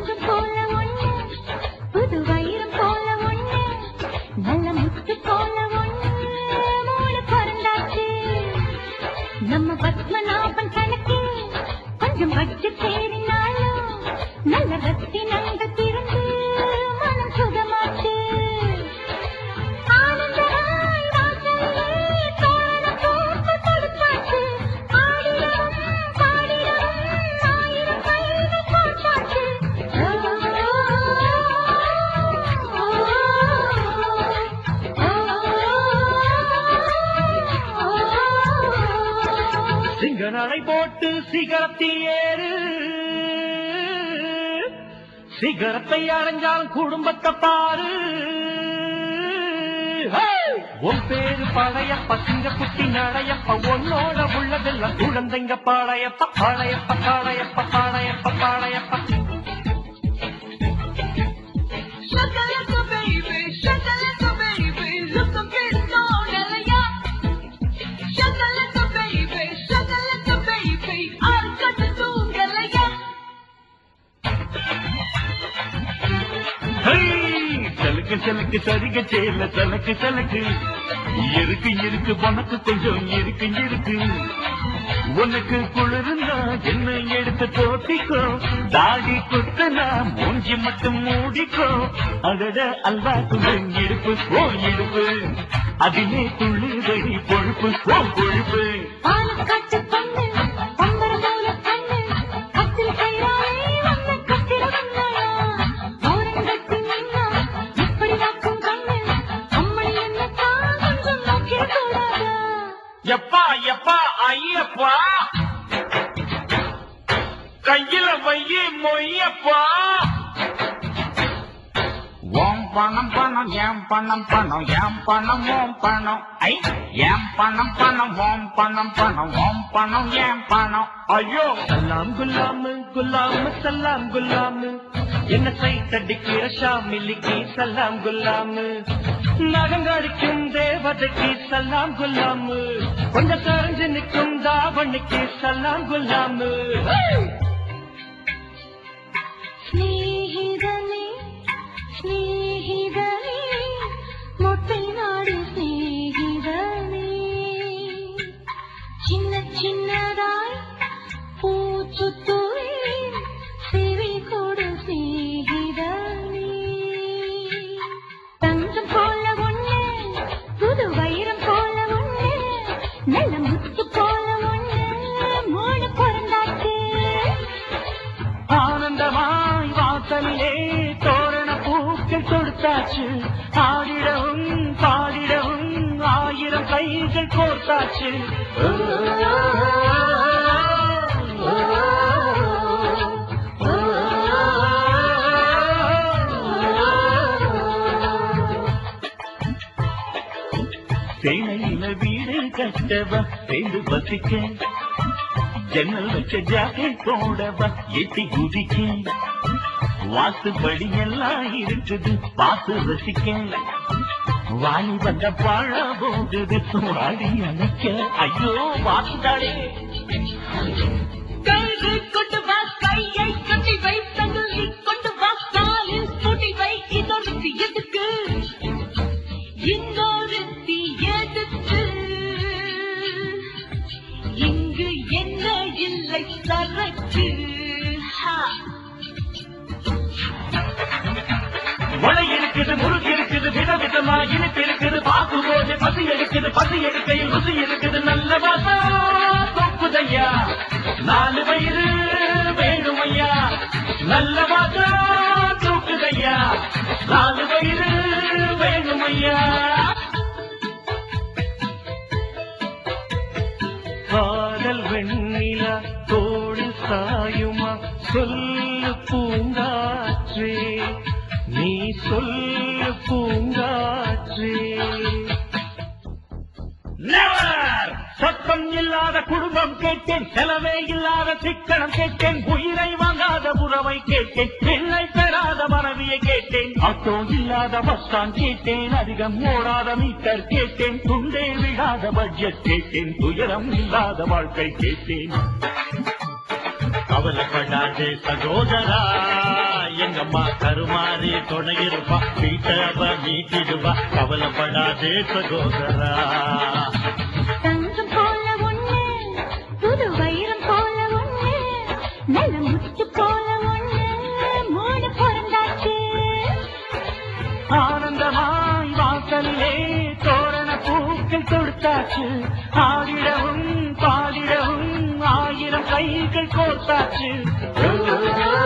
தங்கம் போல ஒண்ணு புது வைரம் போல ஒண்ணு நல்ல முத்து போல ஒண்ணு மூணு பிறந்தாச்சு நம்ம பத்மநாபன் கணக்கு கொஞ்சம் பட்டு தேறினாலும் நல்ல ரத்தி நங்க திறந்து மனம் சுகமாச்சு ஆனந்தமாய் வாசலிலே தோரணம் போட்டு கொடுத்தாச்சு ஆடிடவும் பாடிடவும் ஆயிரம் கைகள் போட்டாச்சு சிங்க நடை போட்டு சிகரத்தில் ஏறு சிகரத்தை அடைஞ்சால் குடும்பத்தை பாரு ஹே! உன் பேரு பழையப்ப சிங்க குட்டி நடையப்ப உன்னோட உள்ளதெல்லாம் குழந்தைங்க பாளையப்ப பாளையப்ப பாளையப்ப பாளையப்ப பாளையப்ப Shakalaka baby, shakalaka baby, look a bit on Elia. Shakalaka baby, shakalaka baby, I'll cut the tune Elia. ஹை! சலுக்கு சலுக்கு சரிக சேல சலக்கு சலக்கு இருக்கு இருக்கு உனக்கு கொஞ்சம் இருக்கு இருக்கு உனக்கு குளிர்ந்தா என்ன எடுத்து போட்டிக்கோ தாடி குத்துனா மூஞ்சி மட்டும் மூடிக்கோ அதோட அல்வா துணை இடுப்பு ஓ இடுப்பு அதிலே துள்ளுதடி பொழுப்பு ஓ கொழுப்பு பாலக்காட்டு பொண்ணு பம்பரம் போல கண்ணு கத்தில் கையாலே வந்து கத்திர வந்தாளா ஓரங்கட்டி நின்னா இப்படி வாக்கும் கண்ணு அம்மணி என்ன கொஞ்சம் நோக்கிட கூடாதா எப்பா எப்பா ஐயப்பா கையில வைய மொய்யப்பா ஓம் பணம் பணம் ஏம் பணம் பணம் ஏம் பணம் ஓம் பணம் ஐ ஏம் பணம் பணம் ஓம் பணம் பணம் ஓம் பணம் ஏம் பணம் ஐயோ சலாம் குல்லாமு குல்லாமு சலாம் குல்லாமு என்ன சைத்தடிக்கிற ஷாமிலிக்கு சலாம் குல்லாமு நகங்கடிக்கும் தேவதைக்கு சலாம் குல்லாமு கொஞ்சம் தெரிஞ்சு நிற்கும் தாவணிக்கு சலாம் குல்லாமு ஸ்நேகிதனே ஸ்நேகிதனே மொட்டை நாடு ஸ்நேகிதனே சின்ன சின்னதாய் பூச்சுத்துவேன் செவி கொடு ஸ்நேகிதனே தங்கம் போல ஒண்ணு புது வைரம் போல ஒண்ணு நல்ல முத்து போல ஒண்ணு மூணு பிறந்தாச்சு ஆனந்தமாய் வாசலிலே தோரண பூக்கள் கொடுத்தாச்சு ஆடிடவும் பாடிடவும் ஆயிரம் கைகள் கோர்த்தாச்சு சேனையில வீடு கட்டவ சேர்ந்து வசிக்க ஜன்னல் வச்ச ஜாக்கெட் போடவ எட்டி குதிக்க வாசுபடி எல்லாம் இருக்குது பார்த்து ரசிக்க வாணி வந்த பாழ போகுது வாடி அணைக்க ஐயோ வாசுதாளே கையை கொண்டு வா கையை கட்டி வை தங்கி கொண்டு வா காலில் பூட்டி வை இன்னொருத்தி எதுக்கு இன்னொருத்தி எதுக்கு இங்கு என்ன இல்லை சரக்கு ஹா மழை இருக்குது முறுக்கு இருக்குது விதவிதமா இனிப்பு இருக்குது பார்க்கும்போது பசி எடுக்குது பசி எடுக்கையில் ருசி இருக்குது நல்ல வாசம் தொப்புதையா நாலு வயிறு வேணுமையா நல்ல வாசம் தூக்குதையா நாலு வயிறு வேணுமையா காதல் வெண்ணிலா தோடு சாயுமா சொல்லு பூங்காற்றே நீ சொல்லு பூங்காற்றே Never! சத்தம் இல்லாத குடும்பம் கேட்டேன் செலவே இல்லாத சிக்கனம் கேட்டேன் உயிரை வாங்காத உறவை கேட்டேன் பிள்ளை பெறாத மனைவியை கேட்டேன் ஆட்டோ இல்லாத பஸ் ஸ்டாண்ட் கேட்டேன் அதிகம் ஓடாத மீட்டர் கேட்டேன் துண்டே விடாத பட்ஜெட் கேட்டேன் துயரம் இல்லாத வாழ்க்கை கேட்டேன் கவலைப்படாதே சகோதரா எங்கம்மா கருமாறி துணை இருப்பா வீட்டை அவ மீட்டிடுவா கவலைப்படாதே சகோதரா தங்கம் போல ஒண்ணு புது வைரம் போல ஒண்ணு நல்ல முத்து போல ஒண்ணு மூணு பிறந்தாச்சு ஆனந்தமாய் வாசலிலே தோரண பூக்கள் கொடுத்தாச்சு ஆடிடவும் பாடிடவும் ஆயிரம் கைகள் கோர்த்தாச்சு